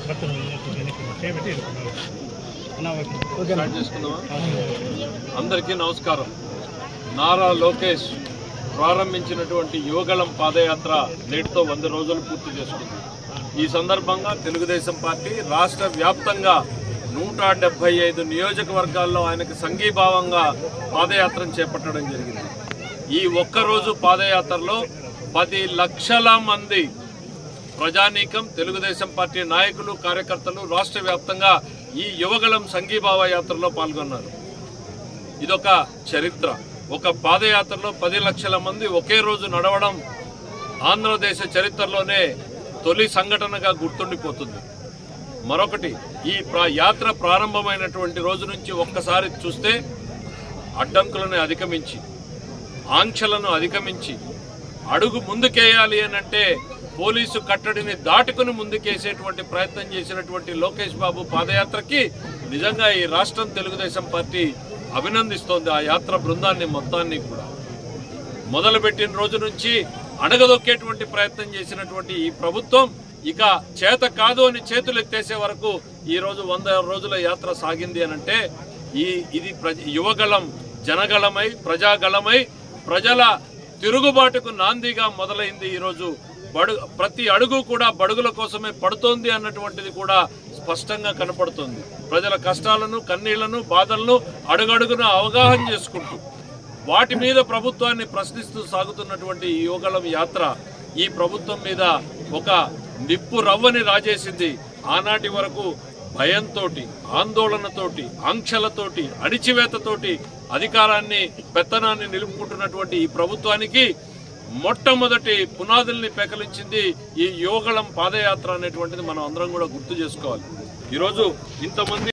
start చేసుకుందామా అందరికీ నమస్కారం నారా లోకేష్ ప్రారంభించినటువంటి యువగళం పాదయాత్ర నేటితో వంద రోజులు పూర్తి చేసుకుంది ఈ సందర్భంగా తెలుగుదేశం పార్టీ రాష్ట్ర వ్యాప్తంగా నూట డెబ్బై ఐదు నియోజకవర్గాల్లో ఆయనకు సంఘీభావంగా పాదయాత్రను చేపట్టడం జరిగింది ఈ ఒక్కరోజు పాదయాత్రలో పది లక్షల మంది ప్రజానీకం తెలుగుదేశం పార్టీ నాయకులు కార్యకర్తలు రాష్ట్ర వ్యాప్తంగా ఈ యువగళం సంఘీభావ యాత్రలో పాల్గొన్నారు ఇదొక చరిత్ర ఒక పాదయాత్రలో పది లక్షల మంది ఒకే రోజు నడవడం ఆంధ్రదేశ చరిత్రలోనే తొలి సంఘటనగా గుర్తుండిపోతుంది మరొకటి ఈ ప్ర- యాత్ర ప్రారంభమైనటువంటి రోజు నుంచి ఒక్కసారి చూస్తే అడ్డంకులను అధిగమించి ఆంక్షలను అధిగమించి అడుగు ముందుకేయాలి అని అంటే పోలీసు కట్టడిని దాటుకుని ముందుకేసేటువంటి ప్రయత్నం చేసినటువంటి లోకేష్ బాబు పాదయాత్రకి నిజంగా ఈ రాష్ట్రం తెలుగుదేశం పార్టీ అభినందిస్తోంది ఆ యాత్ర బృందాన్ని మొత్తాన్ని కూడా మొదలుపెట్టిన రోజు నుంచి అణగదొక్కేటువంటి ప్రయత్నం చేసినటువంటి ఈ ప్రభుత్వం ఇక చేత కాదు అని చేతులు ఎత్తేసే వరకు ఈ రోజు వంద రోజుల యాత్ర సాగింది అనంటే ఈ ఇది ప్రజ యువగళం జనగళమై ప్రజాగళమై ప్రజల తిరుగుబాటుకు నాందిగా మొదలైంది ఈరోజు బడు ప్రతి అడుగు కూడా బడుగుల కోసమే పడుతోంది అన్నటువంటిది కూడా స్పష్టంగా కనపడుతుంది ప్రజల కష్టాలను కన్నీళ్లను బాధలను అడుగడుగున అవగాహన చేసుకుంటూ వాటి మీద ప్రభుత్వాన్ని ప్రశ్నిస్తూ సాగుతున్నటువంటి ఈ యువగళం యాత్ర ఈ ప్రభుత్వం మీద ఒక నిప్పు రవ్వని రాజేసింది ఆనాటి వరకు భయంతోటి ఆందోళనతోటి ఆంక్షలతోటి అణిచివేతతోటి అధికారాన్ని పెత్తనాన్ని నిలుపుకుంటున్నటువంటి ఈ ప్రభుత్వానికి మొట్టమొదటి పునాదుల్ని పెకలించింది ఈ యువగళం పాదయాత్ర అనేటువంటిది మనం అందరం కూడా గుర్తు చేసుకోవాలి ఈరోజు ఇంతమంది